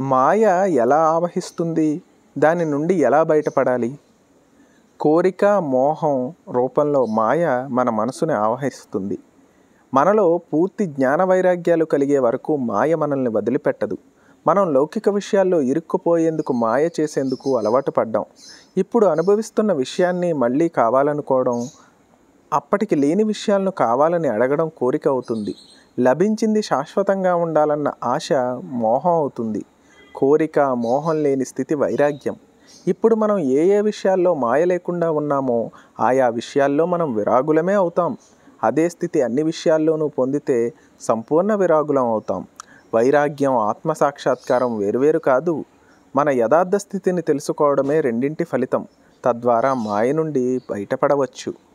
మాయ ఎలా ఆవహిస్తుంది దాని నుండి ఎలా బయటపడాలి కోరిక మోహం రూపంలో మాయ మన మనసుని ఆవహిస్తుంది మనలో పూర్తి జ్ఞాన వైరాగ్యాలు కలిగే వరకు మాయ మనల్ని వదిలిపెట్టదు మనం లౌకిక విషయాల్లో ఇరుక్కుపోయేందుకు మాయ చేసేందుకు అలవాటు పడ్డాం ఇప్పుడు అనుభవిస్తున్న విషయాన్ని మళ్ళీ కావాలనుకోవడం అప్పటికి లేని విషయాలను కావాలని అడగడం కోరిక అవుతుంది లభించింది శాశ్వతంగా ఉండాలన్న ఆశ మోహం అవుతుంది కోరిక మోహం లేని స్థితి వైరాగ్యం ఇప్పుడు మనం ఏ ఏ విషయాల్లో మాయ లేకుండా ఉన్నామో ఆయా విషయాల్లో మనం విరాగులమే అవుతాం అదే స్థితి అన్ని విషయాల్లోనూ పొందితే సంపూర్ణ విరాగులం అవుతాం వైరాగ్యం ఆత్మసాక్షాత్కారం వేరువేరు కాదు మన యథార్థ స్థితిని తెలుసుకోవడమే రెండింటి ఫలితం తద్వారా మాయ నుండి బయటపడవచ్చు